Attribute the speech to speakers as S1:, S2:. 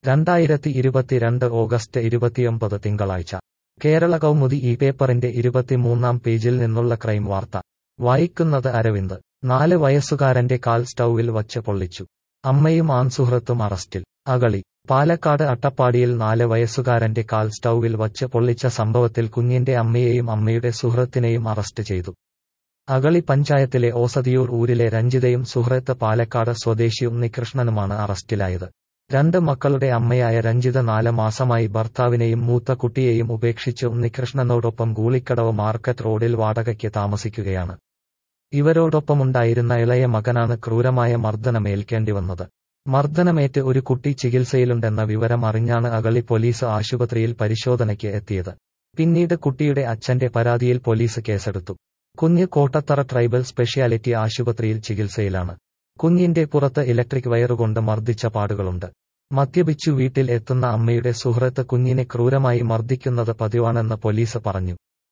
S1: രണ്ടായിരത്തി ഇരുപത്തിരണ്ട് ഓഗസ്റ്റ് ഇരുപത്തിയൊമ്പത് തിങ്കളാഴ്ച കേരള കൗമുദി ഈ പേപ്പറിന്റെ ഇരുപത്തിമൂന്നാം പേജിൽ നിന്നുള്ള ക്രൈം വാർത്ത വായിക്കുന്നത് അരവിന്ദ് നാല് വയസ്സുകാരന്റെ കാൽ സ്റ്റൗവിൽ വച്ച് പൊള്ളിച്ചു അമ്മയും ആൺസുഹൃത്തും അറസ്റ്റിൽ അകളി പാലക്കാട് അട്ടപ്പാടിയിൽ നാല് വയസ്സുകാരന്റെ കാൽ സ്റ്റൗവിൽ വച്ച് പൊള്ളിച്ച സംഭവത്തിൽ കുഞ്ഞിന്റെ അമ്മയെയും അമ്മയുടെ സുഹൃത്തിനെയും അറസ്റ്റ് ചെയ്തു അകളി പഞ്ചായത്തിലെ ഓസതിയൂർ ഊരിലെ രഞ്ജിതയും സുഹൃത്ത് പാലക്കാട് സ്വദേശി ഉണ്ണികൃഷ്ണനുമാണ് അറസ്റ്റിലായത് രണ്ട് മക്കളുടെ അമ്മയായ രഞ്ജിത നാല് മാസമായി ഭർത്താവിനെയും മൂത്ത കുട്ടിയെയും ഉപേക്ഷിച്ച് ഉണ്ണികൃഷ്ണനോടൊപ്പം ഗൂളിക്കടവ് മാർക്കറ്റ് റോഡിൽ വാടകയ്ക്ക് താമസിക്കുകയാണ് ഇവരോടൊപ്പമുണ്ടായിരുന്ന ഇളയ മകനാണ് ക്രൂരമായ മർദ്ദനമേൽക്കേണ്ടി വന്നത് മർദ്ദനമേറ്റ് ഒരു കുട്ടി ചികിത്സയിലുണ്ടെന്ന വിവരം അറിഞ്ഞാണ് അകളി പോലീസ് ആശുപത്രിയിൽ പരിശോധനയ്ക്ക് എത്തിയത് പിന്നീട് കുട്ടിയുടെ അച്ഛന്റെ പരാതിയിൽ പോലീസ് കേസെടുത്തു കുഞ്ഞ് കോട്ടത്തറ ട്രൈബൽ സ്പെഷ്യാലിറ്റി ആശുപത്രിയിൽ ചികിത്സയിലാണ് കുഞ്ഞിന്റെ പുറത്ത് ഇലക്ട്രിക് വയറുകൊണ്ട് മർദ്ദിച്ച പാടുകളുണ്ട് മദ്യപിച്ചു വീട്ടിൽ എത്തുന്ന അമ്മയുടെ സുഹൃത്ത് കുഞ്ഞിനെ ക്രൂരമായി മർദ്ദിക്കുന്നത് പതിവാണെന്ന് പോലീസ് പറഞ്ഞു